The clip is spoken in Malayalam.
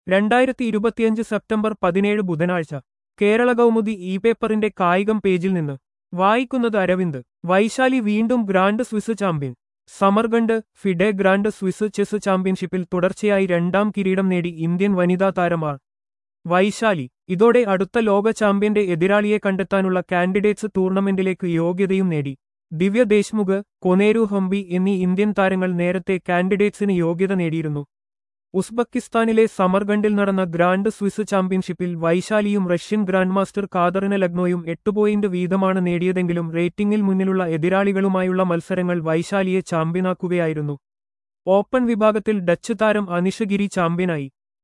രണ്ടായിരത്തി ഇരുപത്തിയഞ്ച് സെപ്റ്റംബർ പതിനേഴ് ബുധനാഴ്ച കേരള കൗമുദി ഇ പേപ്പറിന്റെ കായികം പേജിൽ നിന്ന് വായിക്കുന്നത് അരവിന്ദ് വൈശാലി വീണ്ടും grand Swiss champion Samarkand FIDE grand Swiss chess ചാമ്പ്യൻഷിപ്പിൽ തുടർച്ചയായി രണ്ടാം കിരീടം നേടി ഇന്ത്യൻ വനിതാ താരമാർ വൈശാലി ഇതോടെ അടുത്ത ലോക ചാമ്പ്യന്റെ എതിരാളിയെ കണ്ടെത്താനുള്ള കാൻഡിഡേറ്റ്സ് ടൂർണമെന്റിലേക്ക് യോഗ്യതയും നേടി ദിവ്യ ദേശ്മുഖ് കൊനേരു ഹംബി എന്നീ ഇന്ത്യൻ താരങ്ങൾ നേരത്തെ കാൻഡിഡേറ്റ്സിന് യോഗ്യത നേടിയിരുന്നു ഉസ്ബെക്കിസ്ഥാനിലെ സമർഗണ്ടിൽ നടന്ന ഗ്രാൻഡ് സ്വിസ് ചാമ്പ്യൻഷിപ്പിൽ വൈശാലിയും റഷ്യൻ ഗ്രാൻഡ് മാസ്റ്റർ കാതറിന ലഗ്നോയും എട്ട് പോയിന്റ് വീതമാണ് നേടിയതെങ്കിലും റേറ്റിംഗിൽ മുന്നിലുള്ള എതിരാളികളുമായുള്ള മത്സരങ്ങൾ വൈശാലിയെ ചാമ്പ്യനാക്കുകയായിരുന്നു ഓപ്പൺ വിഭാഗത്തിൽ ഡച്ച് താരം അനിഷഗിരി ചാമ്പ്യനായി